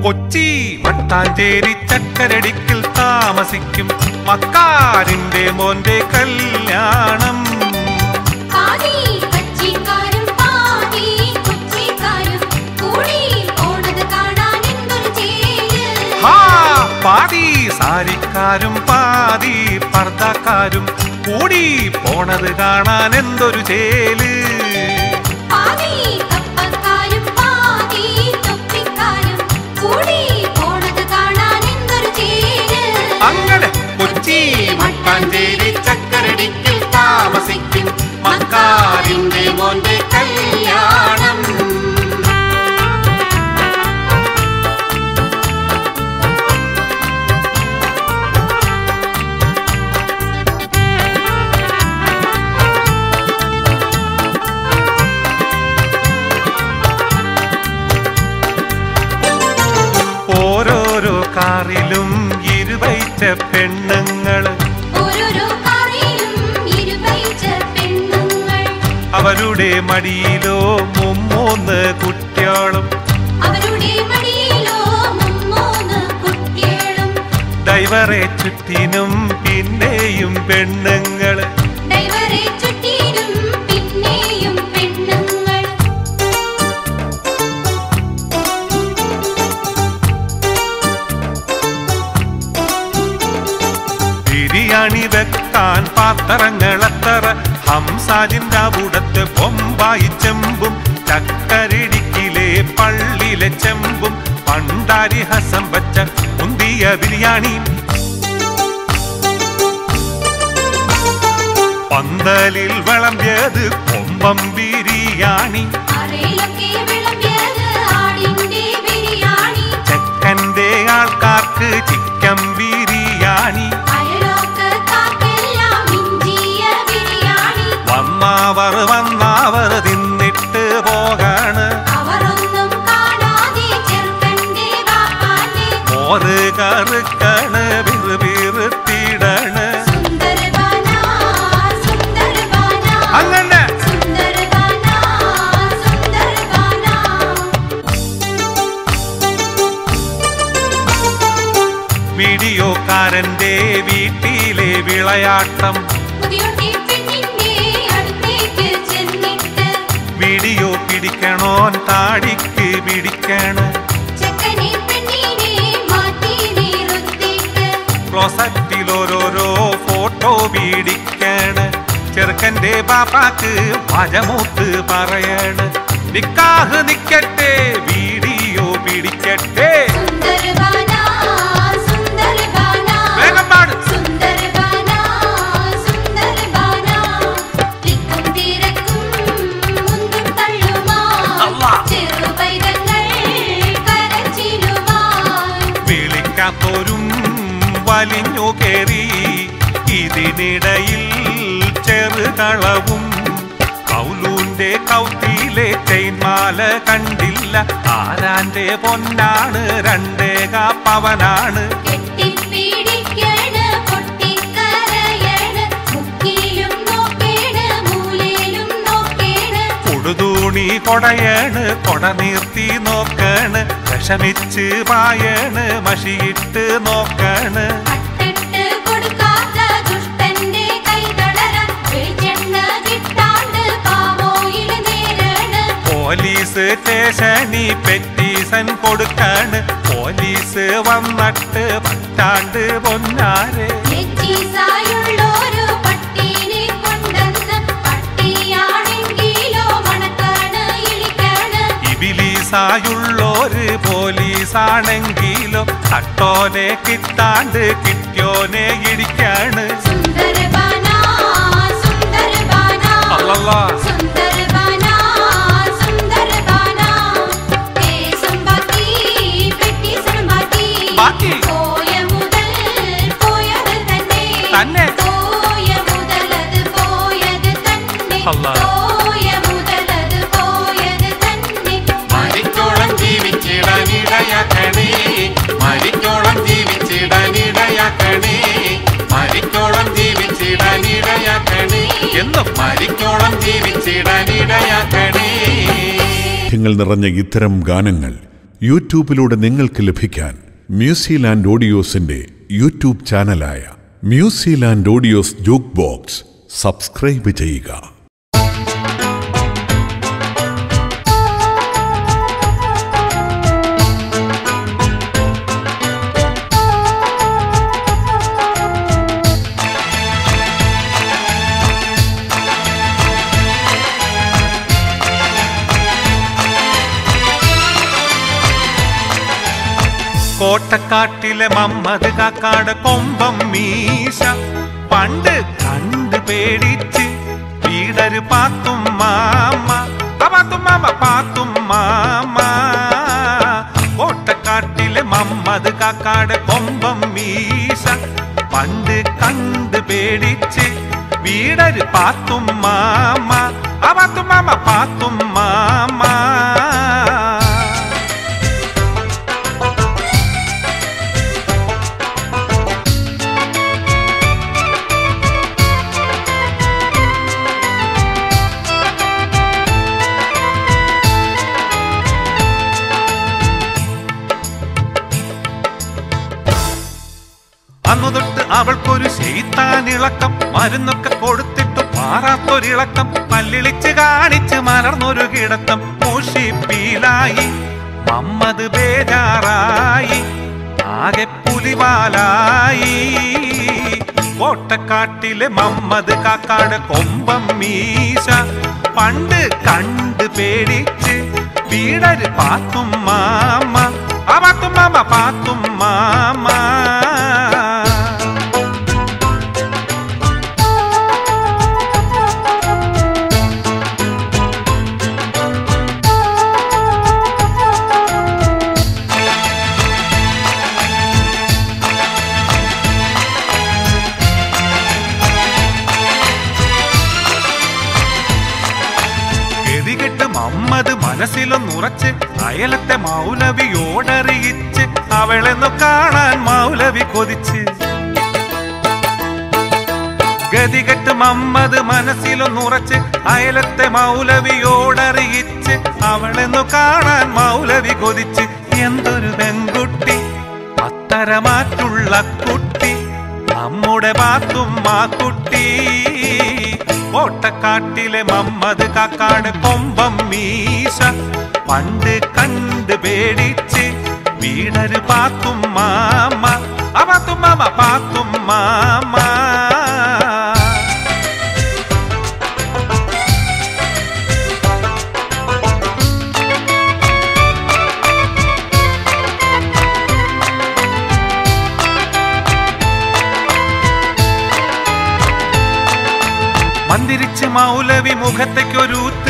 കൊച്ചി വട്ടാഞ്ചേരി ചക്കരടിക്കിൽ താമസിക്കും മക്കാരിന്റെ മോന്റെ കല്യാണം പാതി കച്ചിക്കാരും പാതി കൊച്ചിക്കാരും കൂടി ഓണത് കാണാൻ എന്തൊരു ചേര് ഹാ പാതി സാരിക്കാരും പാതി പർദ്ദക്കാരും കൂടി പോണത് കാണാൻ എന്തൊരു ചേല് പാതി കപ്പക്കാരും പാതി തൊപ്പിക്കാരും കൂടി ഓണത് കാണാൻ എന്തൊരു ചേര് അങ്ങനെ കൊച്ചി മട്ടാഞ്ചേരി ചക്കരടിക്കിൽ താമസിക്കും മക്കാരിന്റെ മോന്റെ കല്യാണം ഓരോരോ കാറിലും ഇരുവൈച്ച പെണ്ണുങ്ങള് ഓരോരോ കാറിലും ഇരുപൈച്ച പെണ്ണുങ്ങൾ അവരുടെ മടിയിലോ മുമ്മൂന്ന് കുട്ടിയോളും അവരുടെ മടിയിലോ മുമ്മൂന്ന് കുട്ടികളും ഡൈവറെ ചുറ്റിനും പിന്നെയും പെണ്ണുങ്ങള് ഡൈവറെ ചുറ്റിനും പിന്നെയും പെണ്ണുങ്ങൾ ബിരിയാണി വെക്കാൻ പാത്രങ്ങളെത്തറ ഹംസാജിന്റെ അവിടത്തെ ബൊമ്പായി ചെമ്പും ചക്കരടിക്കിലെ പള്ളിയിലെ ചെമ്പും പണ്ടാരി ഹസം വച്ച മുന്തിയ ബിരിയാണി പന്തലിൽ വിളമ്പിയത് കൊമ്പം ബിരിയാണി അറയിലൊക്കെ വിളമ്പിയത് ആടിന്റെ ബിരിയാണി ചെക്കന്റെ ആൾക്കാർക്ക് ചിക്കൻ ബിരിയാണി അയലോക്കക്കാർക്കെല്ലാം ഇഞ്ചിയ ബിരിയാണി വന്നവർ വന്നവർ തിന്നിട്ട് പോകാണ് അവർ ഒന്നും കാണാതെ ചെറുക്കന്റെ വാപ്പാന്റെ മോറ് കറുക്കണ് വിറുവിറുത്തിടണ് സുന്ദരബാന സുന്ദരബാന അങ്ങനെ സുന്ദരബാന സുന്ദരബാന വീഡിയോക്കാരന്റെ വീട്ടിലെ വിളയാട്ടം പുതിയൊട്ടി പെണ്ണിന്റെ അടുത്തേക്ക് ചെന്നിട്ട് വീഡിയോ പിടിക്കണോൻ താടിക്ക് പിടിക്കണ് ചെക്കനെ പെണ്ണിനെ മാറ്റി നിർത്തിയിട്ട് ക്ലോസറ്റിൽ ഓരോരോ ഫോട്ടോ പിടിക്കണ് ചെറുക്കന്റെ ബാപ്പാക്ക് മജമൂത്ത് പറയണ് നിക്കാഹ് നിക്കട്ടെ വീഡിയോ പിടിക്കട്ടെ സുന്ദരബാന സുന്ദരബാന വേഗം പാട് സുന്ദരബാന സുന്ദരബാന തിക്കും തിരക്കും മുന്തും തള്ളുമായി അല്ലാ. ചെറുപൈതങ്ങൾ കരച്ചിലുമായി വിളിക്കാത്തോരും വലിഞ്ഞു കയറി ഇതിനിടയിൽ ചെറുകളവും കൗലൂന്റെ കൗത്തിയിലെ ചെയിൻമാല കണ്ടില്ല ആരാന്റെ പൊന്നാണ് രണ്ടേക പവനാണ് കെട്ടിപ്പിടിക്കണ് പൊട്ടിക്കരയണ് മുക്കിലും നോക്കേണ് മൂലയിലും നോക്കേണ് കൊടുതൂണി കൊടയണ് കൊട നീർത്തി നോക്കണ് വിഷമിച്ച് പായണ് മഷിയിട്ട് നോക്കണ് അട്ടിട്ട് കൊടുക്കാത്ത ദുഷ്ടന്റെ കൈതളരാൻ വെളിച്ചെണ്ണ കിട്ടാണ്ട് പാവോയില് നേരാണ് പോലീസ് സ്റ്റേഷനി പെറ്റീഷൻ കൊടുക്കാണ് പോലീസ് വന്നിട്ട് പറ്റാണ്ട് പൊന്നാരെ നെച്ചീസായുള്ളൊരു പട്ടീനെ കൊണ്ടെന്ന് പട്ടിയാണെങ്കിലോ മണക്കാണ് ഇളിക്കാണ് ഇബിലീസായുള്ളോര് പോലീസാണെങ്കിലോ തട്ടോനെ കിട്ടാണ്ട് കിട്ടിയോനെ ഇടിക്കാണ് സുന്ദരബാന സുന്ദരബാന അല്ലല്ലാ സുന്ദരബാന സുന്ദരബാന ദേശം ബാക്കി പെട്ടി ബാക്കി ബാക്കി. പോയ മുതൽ പോയത് തന്നെ തന്നെ. പോയ മുതൽ അത് പോയത് തന്നെ അല്ലാ. പോയ മുതൽ അത് പോയത് തന്നെ മരിക്കോളം ജീവിച്ചിടാനിടയാക്കണേ മരിക്കോളം ജീവിച്ചിടാനിടയാക്കണേ മരിക്കോളം ജീവിച്ചിടാനിടയാക്കണേ എന്നും മരിക്കോളം ജീവിച്ചിടാനിടയാക്കണേ ങ്ങൾ നിറഞ്ഞ ഇത്തരം ഗാനങ്ങൾ യൂട്യൂബിലൂടെ നിങ്ങൾക്ക് ലഭിക്കാൻ മ്യൂസിലാൻഡ് ഓഡിയോസിന്റെ യൂട്യൂബ് ചാനലായ Musiland audios jukebox subscribe ചെയ്യുക കോട്ടക്കാട്ടിലെ മമ്മദ് കാക്കാട് കൊമ്പം മീശ പണ്ട് കണ്ട് പേടിച്ച് വീടര് പാത്തും മാമ ആ പാത്തും മാമ പാത്തും മാമ കോട്ടക്കാട്ടിലെ മമ്മദ് കാക്കാട് കൊമ്പം മീശ പണ്ട് കണ്ട് പേടിച്ച് വീടര് പാത്തും മാമ ആ പാത്തും മാമ പാത്തും മാമ അന്നു തൊട്ട് അവൾക്കൊരു ശൈത്താനിളക്കം മരുന്നൊക്കെ കൊടുത്തിട്ട് മാറാത്തൊരിളക്കം പല്ലിളിച്ച് കാണിച്ച് മലർന്നൊരു കിടത്തം മുഷിപ്പീലായി മമ്മത് ബേജാറായി ആകെ പുലിവാലായി കോട്ടക്കാട്ടിലെ മമ്മത് കാക്കാട് കൊമ്പം മീശ പണ്ട് കണ്ട് പേടിച്ച് വീടര് പാത്തും മാമ ആ പാത്തും മാമ പാത്തും മാമ ഗതികെട്ട് മമ്മത് മനസ്സിലൊന്നുറച്ച് അയലത്തെ മൗലവിയോടറിയിച്ച് അവളെന്നു കാണാൻ മൗലവി കൊതിച്ച് ഗതികെട്ട് മമ്മത് മനസ്സിലൊന്നുറച്ച് അയലത്തെ മൗലവിയോടറിയിച്ച് അവളെന്നു കാണാൻ മൗലവി കൊതിച്ച് എന്തൊരു പെൺകുട്ടി അത്തരമാറ്റുള്ള കുട്ടി നമ്മുടെ പാത്തും ആ കുട്ടി കോട്ടക്കാട്ടിലെ മമ്മത് കാക്കാട് കൊമ്പം മീശ പണ്ട് കണ്ട് പേടിച്ച് വീടര് പാത്തും മാമ ആ പാത്തും മാമ പാത്തും മാമ മന്ദിരിച്ച് മൗലവി മുഖത്തേക്കൊരൂത്ത്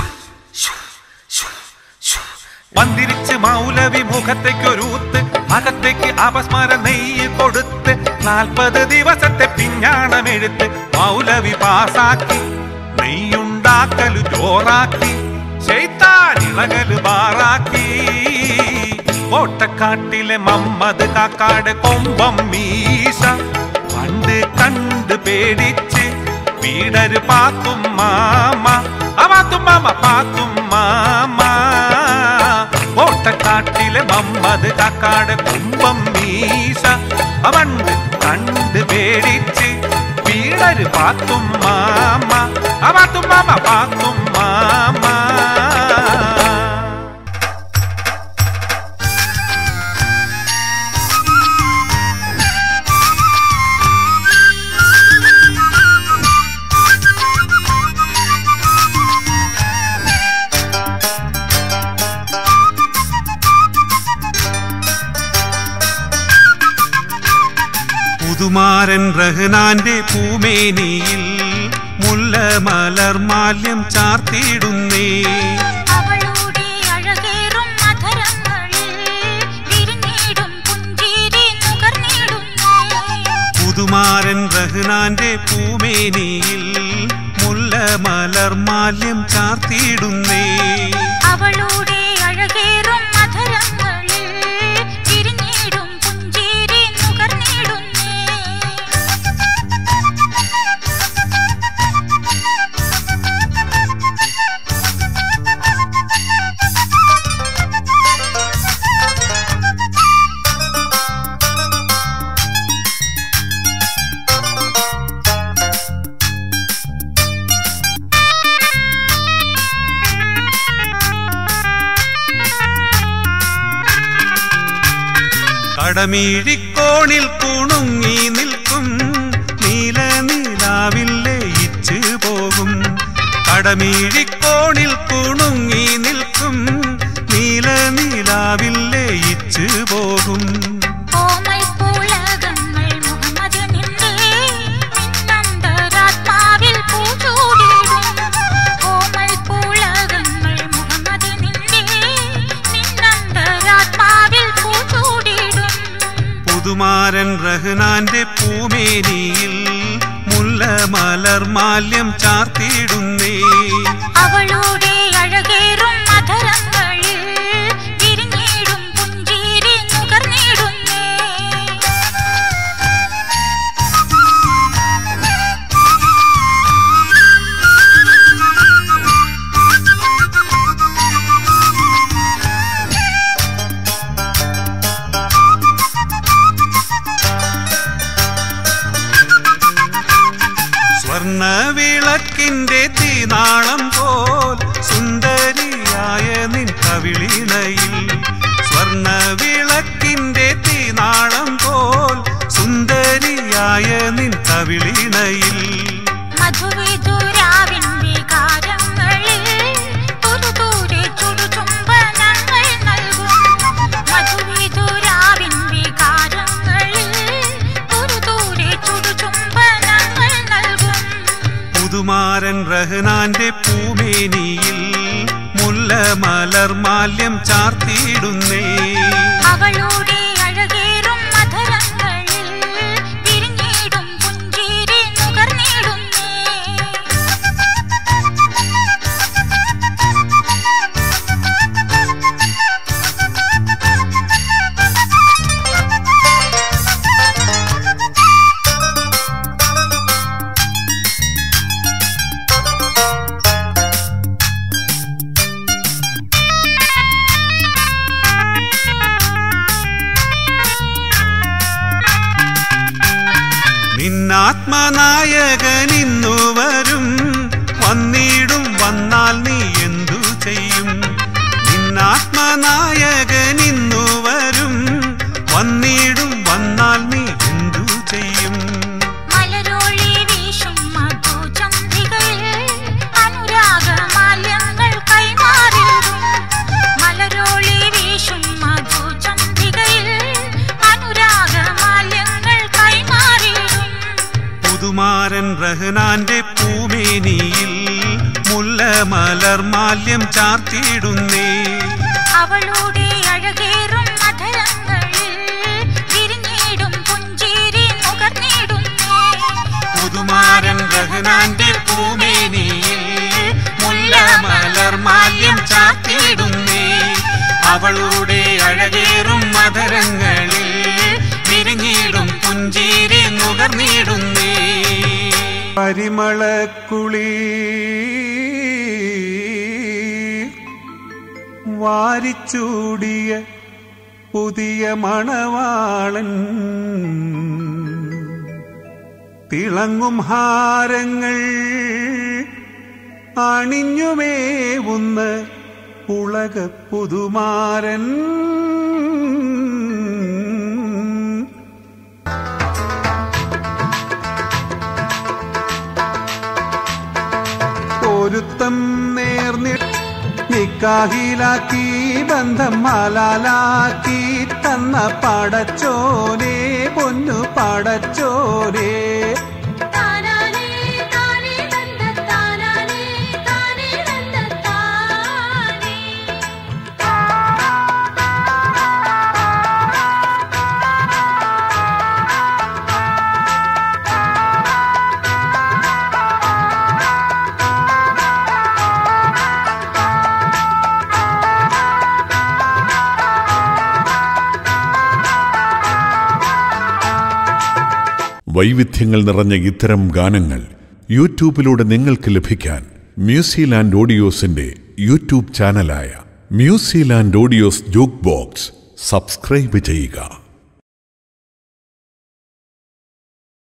മന്ദിരിച്ച് മൗലവി മുഖത്തേക്കൊരൂത്ത് അകത്തേക്ക് അപസ്മര നെയ്യ് കൊടുത്ത് നാൽപ്പത് ദിവസത്തെ പിഞ്ഞാണമെടുത്ത് മൗലവി പാസാക്കി നെയ്യുണ്ടാക്കലു ജോറാക്കി ശൈത്താനിളകല് ബാറാക്കി കോട്ടക്കാട്ടിലെ മമ്മത് കാക്കാട് കൊമ്പം മീശ പണ്ട് കണ്ട് പേടിച്ച് വീടര് പാത്തും മാമ ആ പാത്തും മാമ പാത്തും മാമ കോട്ടക്കാട്ടിലെ മമ്മത് കാക്കാട് കുമ്പം മീശ അവണ്ട് കണ്ട് പേടിച്ച് വീടര് പാത്തും മാമ ആ പാത്തും മാമ പാത്തും മാമ പുതുമാരൻ റഹ്നാന്റെ പൂമേനിയിൽ മുല്ല മലർമാല്യം ചാർത്തിയിടുന്നേ അവളുടെ അഴകേറും അധരങ്ങളിൽ വിരിഞ്ഞിടും പുഞ്ചിരി നുകർന്നിടുന്നു പുതുമാരൻ റഹ്നാന്റെ പൂമേനിയിൽ മുല്ല മലർമാല്യം ചാർത്തിയിടുന്നേ അവളുടെ അഴകേറും അധരങ്ങളിൽ വിരിഞ്ഞിടും പുഞ്ചിരി നുകർന്നിടുന്നേ കടമീഴിക്കോണിൽ കുണുങ്ങി നിൽക്കും നീല നീലാവിൽ ലയിച്ച് പോകും കടമീഴിക്കോണിൽ കുണുങ്ങി നിൽക്കും നീല നീലാവിൽ ലയിച്ച് പോകും കോമൽ പുളകങ്ങൾ മുഹമ്മദിനിന്റെ നിന്നന്തരാത്മാവിൽ പൂച്ചൂടിടും കോമൽ പുളകങ്ങൾ മുഹമ്മദിനിന്റെ നിന്നന്തരാത്മാവിൽ പൂച്ചൂടിടും പുതുമാരൻ റഹ്നാന്റെ പൂമേനിയിൽ മുല്ല മലർമാല്യം ചാർത്തിയിടുന്നേ അവളുടെ അഴകേറും അധരങ്ങളിൽ വിരിഞ്ഞിടും പുഞ്ചിരി നുകർന്നിടുന്നേ സ്വർണ്ണ വിളക്കിന്റെ തീനാളം പോൽ സുന്ദരിയായ നിൻ കവിളിണയിൽ സ്വർണ്ണ വിളക്കിന്റെ തീനാളം പോൽ സുന്ദരിയായ നിൻ കവിളിണയിൽ മധുവിധുരാവിൻ വികാരങ്ങളിൽ തുരുതൂരെ ചുടുചുംബനങ്ങൾ നൽകും മധുവിധുരാവിൻ വികാരങ്ങളിൽ തുരുതൂരെ ചുടുചുംബനങ്ങൾ നൽകും പുതുമാരൻ റഹ്നാന്റെ പൂമേനിയിൽ മുല്ല മലർമാല്യം ചാർത്തിയിടുന്നേ അവളുടെ അഴകേറും മധുരങ്ങളിൽ വിരിഞ്ഞിടും പുഞ്ചിരി നുകർന്നിടുന്നേ നിന്നാത്മനായകൻ ഇന്നു വരും വന്നിടും വന്നാൽ നീ എന്തു ചെയ്യും നിന്നാത്മനായകൻ ഇന്നു വരും വന്നിടും വന്നാൽ നീ എന്തു ചെയ്യും മലരോളി വീശും മധുചന്ദ്രികയിൽ അനുരാഗമാല്യങ്ങൾ കൈമാറിയിടും മലരോളി വീശും മധുചന്ദ്രികയിൽ അനുരാഗമാല്യങ്ങൾ കൈമാറിയിടും പുതുമാരൻ റഹ്നാന്റെ പൂമേനിയിൽ മുല്ല മലർമാല്യം ചാർത്തിയിടുന്നേ അവളുടെ അഴകേറും അധരങ്ങളിൽ വിരിഞ്ഞിടും പുഞ്ചിരി നുകർന്നിടുന്നേ പുതുമാരൻ റഹ്നാന്റെ പൂമേനിയിൽ മുല്ല മലർമാല്യം ചാർത്തിയിടുന്നേ അവളുടെ അഴകേറും മധുരങ്ങളിൽ വിരിഞ്ഞിടും പുഞ്ചിരി നുകർന്നിടുന്നേ പരിമളക്കുളി വാരിച്ചൂടിയ പുതിയ മണവാളൻ തിളങ്ങും ഹാരങ്ങൾ അണിഞ്ഞുമേവുന്ന ഉളക പുതുമാരൻ പൊരുത്തം നേർന്നി നിക്കാഹിലാക്കി ബന്ധം മാലാലാക്കി തന്ന പടച്ചോനെ പൊന്നു പടച്ചോനെ താനാനേ താനേ തന്തത്താനാനേ താനേ തന്തത്താനേ വൈവിധ്യങ്ങൾ നിറഞ്ഞ ഇത്തരം ഗാനങ്ങൾ യൂട്യൂബിലൂടെ നിങ്ങൾക്ക് ലഭിക്കാൻ മ്യൂസിലാൻഡ് ഓഡിയോസിന്റെ യൂട്യൂബ് ചാനലായ Musiland audios jukebox subscribe ചെയ്യുക